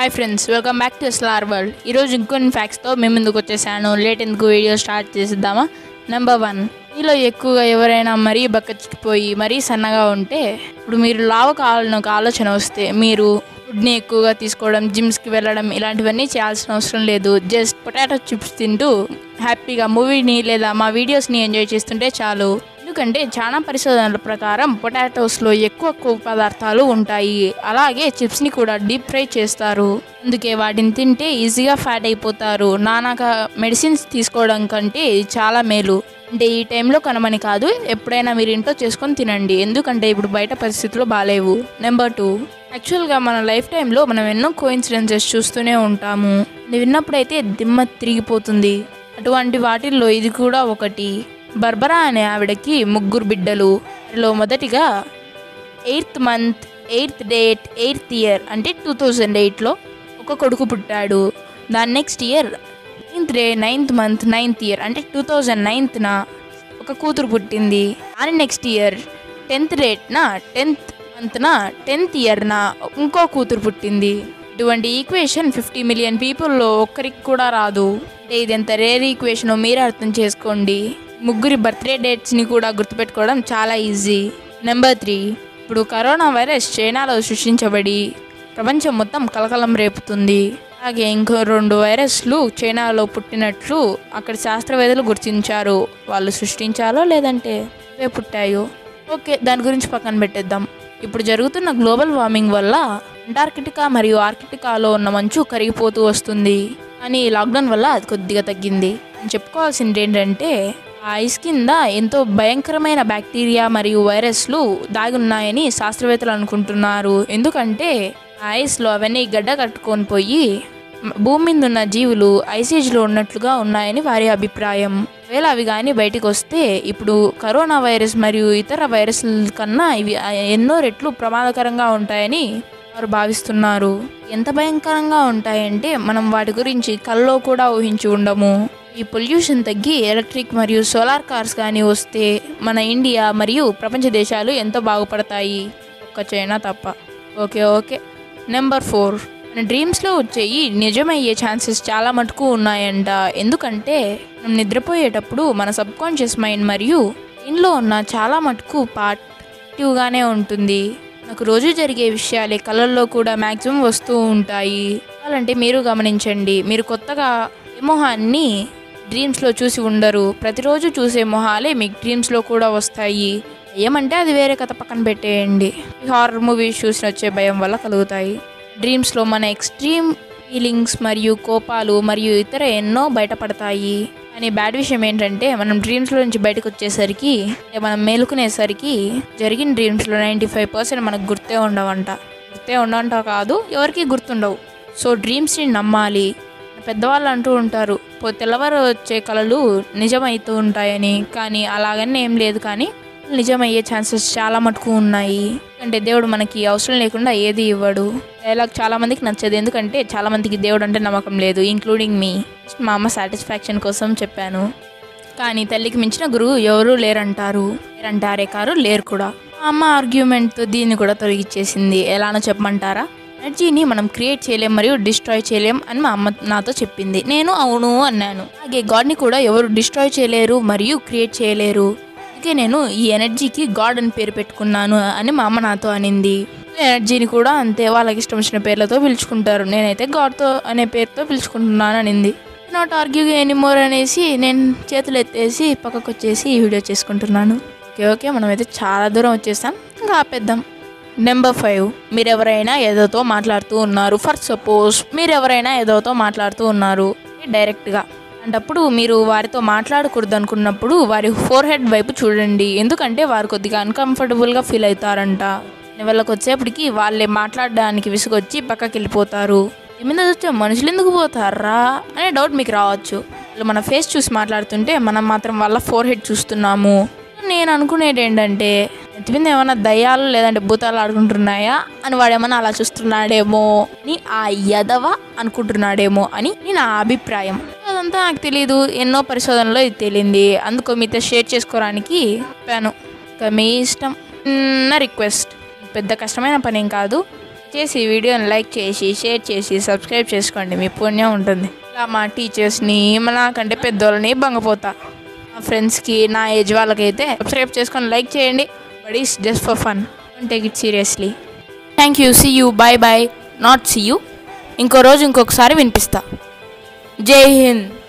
hi friends welcome back to SLR world ఈరోజు ఇంకొన్ని ఫ్యాక్ట్స్తో మేము ముందుకు వచ్చేసాను లేట్ ఎందుకు వీడియో స్టార్ట్ చేసేద్దామా నెంబర్ వన్ మీలో ఎక్కువగా ఎవరైనా మరీ బక్కచిక్కిపోయి మరీ సన్నగా ఉంటే ఇప్పుడు మీరు లావు కావాలని ఒక ఆలోచన వస్తే మీరు ఫుడ్ని ఎక్కువగా తీసుకోవడం జిమ్స్కి వెళ్ళడం ఇలాంటివన్నీ చేయాల్సిన అవసరం లేదు జస్ట్ పొటాటో చిప్స్ తింటూ హ్యాపీగా మూవీని లేదా మా వీడియోస్ని ఎంజాయ్ చేస్తుంటే చాలు ఎందుకంటే చాలా పరిశోధనల ప్రకారం పొటాటోస్లో ఎక్కువ కొవ్వు పదార్థాలు ఉంటాయి అలాగే చిప్స్ని కూడా డీప్ ఫ్రై చేస్తారు అందుకే వాటిని తింటే ఈజీగా ఫ్యాట్ అయిపోతారు నానాక మెడిసిన్స్ తీసుకోవడం కంటే ఇది చాలా మేలు అంటే ఈ టైంలో కనమని కాదు ఎప్పుడైనా మీరు ఇంట్లో చేసుకొని తినండి ఎందుకంటే ఇప్పుడు బయట పరిస్థితులు బాగాలేవు నెంబర్ టూ యాక్చువల్గా మన లైఫ్ టైంలో మనం ఎన్నో కోయిన్సిడెన్సెస్ చూస్తూనే ఉంటాము ఇది విన్నప్పుడైతే దిమ్మ తిరిగిపోతుంది అటువంటి వాటిల్లో ఇది కూడా ఒకటి బర్బరా అనే ఆవిడకి ముగ్గురు బిడ్డలు వారిలో మొదటిగా eighth month eighth date eighth year అంటే టూ థౌజండ్ ఎయిట్లో ఒక కొడుకు పుట్టాడు దాని next year ninth day ninth month ninth year అంటే టూ థౌజండ్ నైన్త్న ఒక కూతురు పుట్టింది దాని నెక్స్ట్ ఇయర్ టెన్త్ డేట్న టెన్త్ మంత్న టెన్త్ ఇయర్న ఇంకో కూతురు పుట్టింది ఇటువంటి ఈక్వేషన్ ఫిఫ్టీ మిలియన్ పీపుల్లో ఒక్కరికి కూడా రాదు అంటే ఇది ఎంత రేర్ ఈక్వేషన్ మీరే అర్థం చేసుకోండి ముగ్గురి బర్త్డే డేట్స్ని కూడా గుర్తుపెట్టుకోవడం చాలా ఈజీ నెంబర్ త్రీ ఇప్పుడు కరోనా వైరస్ చైనాలో సృష్టించబడి ప్రపంచం మొత్తం కలకలం రేపుతుంది అలాగే ఇంకో రెండు వైరస్లు చైనాలో పుట్టినట్లు అక్కడ శాస్త్రవేత్తలు గుర్తించారు వాళ్ళు సృష్టించాలో లేదంటే ఇవే పుట్టాయో ఓకే దాని గురించి పక్కన పెట్టేద్దాం ఇప్పుడు జరుగుతున్న గ్లోబల్ వార్మింగ్ వల్ల అంటార్కిటికా మరియు ఆర్కిటికాలో ఉన్న మంచు కరిగిపోతూ వస్తుంది కానీ లాక్డౌన్ వల్ల అది కొద్దిగా తగ్గింది నేను చెప్పుకోవాల్సింది ఏంటంటే ఆ ఐస్ కింద ఎంతో భయంకరమైన బ్యాక్టీరియా మరియు వైరస్లు దాగి ఉన్నాయని శాస్త్రవేత్తలు అనుకుంటున్నారు ఎందుకంటే ఆ ఐస్లో అవన్నీ గడ్డ కట్టుకొని పోయి భూమి మీద ఉన్న జీవులు ఐసేజ్లో ఉన్నట్లుగా ఉన్నాయని వారి అభిప్రాయం ఒకవేళ అవి కానీ బయటకు వస్తే ఇప్పుడు కరోనా వైరస్ మరియు ఇతర వైరస్ల కన్నా ఇవి ఎన్నో రెట్లు ప్రమాదకరంగా ఉంటాయని వారు భావిస్తున్నారు ఎంత భయంకరంగా ఉంటాయంటే మనం వాటి గురించి కల్లో కూడా ఊహించి ఉండము ఈ పొల్యూషన్ తగ్గి ఎలక్ట్రిక్ మరియు సోలార్ కార్స్ కానీ వస్తే మన ఇండియా మరియు ప్రపంచ దేశాలు ఎంతో బాగుపడతాయి ఒక్క చైనా తప్ప ఓకే ఓకే నెంబర్ ఫోర్ మన డ్రీమ్స్లో వచ్చేయి నిజమయ్యే ఛాన్సెస్ చాలా మటుకు ఉన్నాయంట ఎందుకంటే మనం నిద్రపోయేటప్పుడు మన సబ్ కాన్షియస్ మైండ్ మరియు ఇంట్లో ఉన్న చాలా మటుకు పార్టివ్గానే ఉంటుంది నాకు రోజు జరిగే విషయాలే కళల్లో కూడా మ్యాక్సిమం వస్తూ ఉంటాయి అలాంటే మీరు గమనించండి మీరు కొత్తగా ఏ మొహాన్ని డ్రీమ్స్లో చూసి ఉండరు ప్రతిరోజు చూసే మొహాలే మీకు డ్రీమ్స్లో కూడా వస్తాయి ఏమంటే అది వేరే కథ పక్కన పెట్టేయండి హారర్ మూవీస్ చూసి వచ్చే భయం వల్ల కలుగుతాయి డ్రీమ్స్లో మన ఎక్స్ట్రీమ్ ఫీలింగ్స్ మరియు కోపాలు మరియు ఇతర ఎన్నో బయటపడతాయి కానీ బ్యాడ్ విషయం ఏంటంటే మనం డ్రీమ్స్లో నుంచి బయటకు వచ్చేసరికి అంటే మనం మేలుకునేసరికి జరిగిన డ్రీమ్స్లో నైంటీ ఫైవ్ పర్సెంట్ మనకు గుర్తే ఉండవంట గుర్తే ఉండవంట కాదు ఎవరికి గుర్తుండవు సో డ్రీమ్స్ని నమ్మాలి పెద్దవాళ్ళు అంటూ ఉంటారు పో తెల్లవారు వచ్చే కళలు నిజమవుతూ ఉంటాయని కానీ అలాగని ఏం లేదు కానీ నిజమయ్యే ఛాన్సెస్ చాలా మటుకు ఉన్నాయి అంటే దేవుడు మనకి అవసరం లేకుండా ఏది ఇవ్వడు డైలాగ్ చాలా మందికి నచ్చదు ఎందుకంటే చాలా మందికి దేవుడు అంటే నమ్మకం లేదు ఇంక్లూడింగ్ మీ మా అమ్మ సాటిస్ఫాక్షన్ కోసం చెప్పాను కానీ తల్లికి మించిన గురువు ఎవరూ లేరంటారు లేరంటారే కారు లేరు కూడా మా అమ్మ ఆర్గ్యుమెంట్తో దీన్ని కూడా తొలగిచ్చేసింది ఎలానో చెప్పమంటారా ఎనర్జీని మనం క్రియేట్ చేయలేం మరియు డిస్ట్రాయ్ చేయలేం అని మా అమ్మ నాతో చెప్పింది నేను అవును అన్నాను అలాగే గాడ్ని కూడా ఎవరు డిస్ట్రాయ్ చేయలేరు మరియు క్రియేట్ చేయలేరు అందుకే నేను ఈ ఎనర్జీకి గాడ్ అని పేరు పెట్టుకున్నాను అని మా అమ్మ నాతో అనింది ఎనర్జీని కూడా అంతే వాళ్ళకి ఇష్టం వచ్చిన పేర్లతో పిలుచుకుంటారు నేనైతే గాడ్తో అనే పేరుతో పిలుచుకుంటున్నాను అనింది నాట్ ఆర్గ్యూ ఎనీమోర్ అనేసి నేను చేతులు ఎత్తేసి పక్కకు వచ్చేసి ఈ వీడియో చేసుకుంటున్నాను ఓకే ఓకే మనమైతే చాలా దూరం వచ్చేసాం ఇంకా ఆపేద్దాం నెంబర్ ఫైవ్ మీరు ఎవరైనా ఏదోతో మాట్లాడుతూ ఉన్నారు ఫర్ సపోజ్ మీరు ఎవరైనా ఏదోతో మాట్లాడుతూ ఉన్నారు డైరెక్ట్గా అంటప్పుడు మీరు వారితో మాట్లాడకూడదు అనుకున్నప్పుడు వారి ఫోర్ హెడ్ వైపు చూడండి ఎందుకంటే వారు కొద్దిగా అన్కంఫర్టబుల్గా ఫీల్ అవుతారంట వాళ్ళకి వచ్చేప్పటికి వాళ్ళే మాట్లాడడానికి విసుగొచ్చి పక్కకి వెళ్ళిపోతారు ఏమైనా వచ్చే మనుషులు ఎందుకు పోతారా అనే డౌట్ మీకు రావచ్చు వాళ్ళు మన ఫేస్ చూసి మాట్లాడుతుంటే మనం మాత్రం వాళ్ళ ఫోర్ హెడ్ చూస్తున్నాము నేను అనుకునేది ఏంటంటే ఎత్తిమింద ఏమైనా దయ్యాలు లేదంటే భూతాలు ఆడుకుంటున్నాయా అని వాడేమన్నా అలా చూస్తున్నాడేమో అని ఆ యదవ అనుకుంటున్నాడేమో అని నా అభిప్రాయం అదంతా నాకు తెలియదు ఎన్నో పరిశోధనలో ఇది తేలింది అందుకో మీతో షేర్ చేసుకోవడానికి చెప్పాను ఇక మీ ఇష్టం చిన్న రిక్వెస్ట్ పెద్ద కష్టమైన పని ఏం కాదు దయచేసి ఈ వీడియోని లైక్ చేసి షేర్ చేసి సబ్స్క్రైబ్ చేసుకోండి మీ పుణ్యం ఉంటుంది ఇలా మా టీచర్స్ని నాకంటే పెద్దోళ్ళని బంగపోతా మా ఫ్రెండ్స్కి నా ఏజ్ వాళ్ళకైతే సబ్స్క్రైబ్ చేసుకొని లైక్ చేయండి but is just for fun take it seriously thank you see you bye bye not see you ఇంకో రోజు ఇంకొకసారి వినిపిస్తా జై హింద్